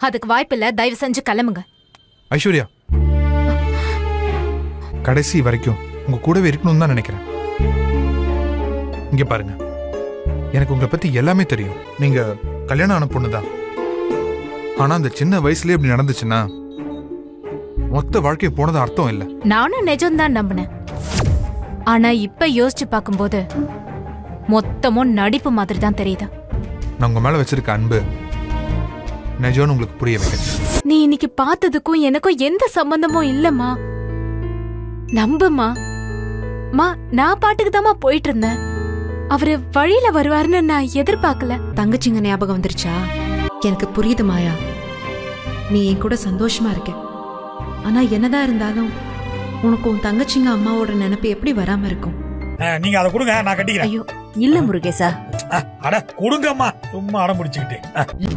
அதுக்கு வாய்ப்பில்ல தயவு செஞ்சு கிளம்புங்க ஐஸ்வர்யா கடைசி வரைக்கும் உங்க கூடவே இருக்கணும்னு தான் நினைக்கிறேன் இங்க பாருங்க எனக்கு உங்களை பத்தி எல்லாமே தெரியும் நீங்க கல்யாணம் ஆன பொண்ணுதான் ஆனா அந்த சின்ன வயசுலயே இப்படி நடந்துச்சுன்னா மொத்த வாழ்க்கை போனது அர்த்தம் இல்ல நானும் நிஜம்தான் நம்பினேன் ஆனா இப்ப யோசிச்சு பார்க்கும்போது மொத்தமும் நடிப்பு மாதிரி தான் தெரியுது நான் உங்க மேல வச்சிருக்க அன்பு நிஜம்னு உங்களுக்கு புரிய வைக்கிறேன் நீ இன்னைக்கு பார்த்ததுக்கும் எனக்கும் எந்த சம்பந்தமும் இல்லம்மா நம்புமா மா நான் பாட்டுக்கு தாமா போயிட்டு இருந்தேன் அவரு வழியில வருவாருன்னு நான் எதிர்பார்க்கல தங்கச்சிங்க ஞாபகம் வந்துருச்சா எனக்கு புரியுது மாயா நீ என் கூட சந்தோஷமா இருக்க ஆனா என்னதான் இருந்தாலும் உனக்கு உன் தங்கச்சிங்க அம்மாவோட நினைப்பு எப்படி வராம இருக்கும் ஆ, நீங்க அதை கொடுங்க நான் கட்டிக்கிறேன் ஐயோ இல்ல முருகேசா ஆ, அட கொடுங்கம்மா சும்மா அடம் முடிச்சுக்கிட்டு